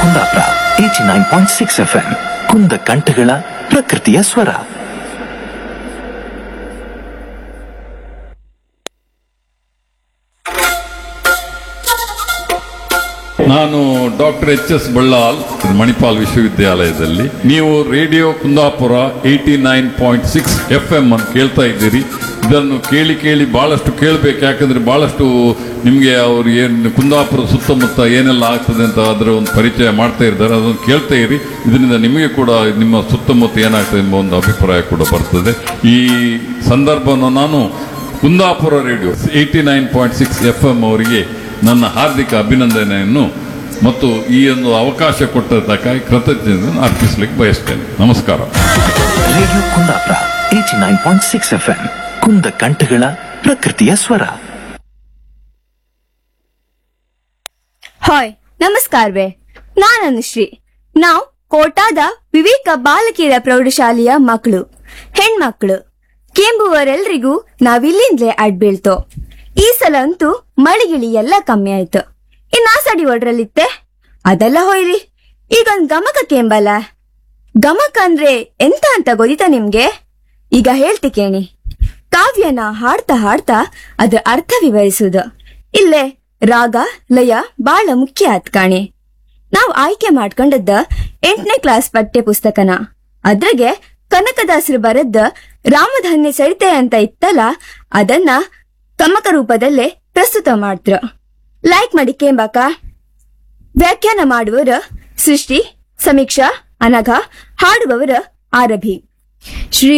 Kundapura eighty nine point six F M ಕುಂದ ಕಂಠಗಳ ಪ್ರಕೃತಿಯ ಸ್ವರ ನಾನು doctor H S Ballal Manipal ವಿಶ್ವವಿದ್ಯಾಲಯದಲ್ಲಿ ನೀವು radio Kundapura eighty nine point six F M ಅಂತ ಕೇಳ್ತಾ ಇದ್ದೀರಿ ಇದನ್ನು ಕೇಳಿ ಕೇಳಿ ಬಹಳಷ್ಟು ಕೇಳಬೇಕು ಯಾಕಂದ್ರೆ ಬಹಳಷ್ಟು ನಿಮಗೆ ಅವರು ಏನು ಕುಂದಾಪುರ ಸುತ್ತಮುತ್ತ ಏನೆಲ್ಲ ಆಗ್ತದೆ ಅಂತ ಅದರ ಒಂದು ಪರಿಚಯ ಮಾಡ್ತಾ ಇದ್ದಾರೆ ಅದನ್ನು ಕೇಳ್ತಾ ಇರಿ ಇದರಿಂದ ನಿಮಗೆ ಕೂಡ ನಿಮ್ಮ ಸುತ್ತಮುತ್ತ ಏನಾಗ್ತದೆ ಎಂಬ ಒಂದು ಅಭಿಪ್ರಾಯ ಕೂಡ ಬರ್ತದೆ ಈ ಸಂದರ್ಭವನ್ನು ನಾನು Kundapura radio eighty nine point six F M ಅವರಿಗೆ ನನ್ನ ಹಾರ್ದಿಕ ಅಭಿನಂದನೆಯನ್ನು ಮತ್ತು ಈ ಒಂದು ಅವಕಾಶ ಕೊಟ್ಟದ್ದಕ್ಕಾಗಿ ಕೃತಜ್ಞತೆಯನ್ನು ಅರ್ಪಿಸಲಿಕ್ಕೆ ಬಯಸ್ತೇನೆ ನಮಸ್ಕಾರ radio Kundapura eighty nine point six F M ಕುಂದ ಕಂಠಗಳ ಪ್ರಕೃತಿಯ ಸ್ವರ ಹಾಯ್ ನಮಸ್ಕಾರವೇ ನಾನು ಅನುಶ್ರೀ ನಾವು ಕೋಟಾದ ವಿವೇಕ ಬಾಲಕಿಯರ ಪ್ರೌಢಶಾಲೆಯ ಮಕ್ಕಳು ಹೆಣ್ಮಕ್ಳು ಕೆಂಬುವರೆಲ್ರಿಗೂ ನಾವಿಲ್ಲಿಂದಲೇ ಅಡ್ಬೀಳ್ತೋ ಈ ಸಲ ಅಂತೂ ಮಳಿಗಿಳಿ ಎಲ್ಲ ಕಮ್ಮಿ ಆಯ್ತು ಇನ್ನ ಸಡಿ ಒಡ್ರಲ್ಲಿತ್ತೆ ಅದೆಲ್ಲ ಹೋಯ್ರಿ ಈಗೊಂದ್ ಗಮಕ ಕೇಂಬಲ್ಲ ಗಮಕ ಅಂದ್ರೆ ಎಂತ ಅಂತ ಗೊತ್ತಿತಾ ನಿಮ್ಗೆ ಈಗ ಹೇಳ್ತಿ ಕೇಳಿ ಕಾವ್ಯನ ಹಾಡ್ತಾ ಹಾಡ್ತಾ ಅದ್ರ ಅರ್ಥ ವಿವರಿಸುವುದು ಇಲ್ಲೇ ರಾಗ ಲಯ ಬಾಳ ಮುಖ್ಯ ಆತ್ ಕಾಣಿ ನಾವು ಆಯ್ಕೆ ಮಾಡ್ಕೊಂಡದ್ದ ಎಂಟನೇ ಕ್ಲಾಸ್ ಪಠ್ಯ ಪುಸ್ತಕನ ಅದ್ರಾಗೆ ಕನಕದಾಸರು ಬರೆದ ರಾಮಧನ್ಯ ಸರಿತೆ ಅಂತ ಇತ್ತಲ್ಲ ಅದನ್ನ ಕಮಕ ರೂಪದಲ್ಲೇ ಪ್ರಸ್ತುತ ಮಾಡ್ತ್ರ ಲೈಕ್ ಮಾಡಿ ಕೇಂಬಾಕ ವ್ಯಾಖ್ಯಾನ ಮಾಡುವವರ ಸೃಷ್ಟಿ ಸಮೀಕ್ಷಾ ಅನಘ ಹಾಡುವವರ ಆರಭಿ ಶ್ರೀ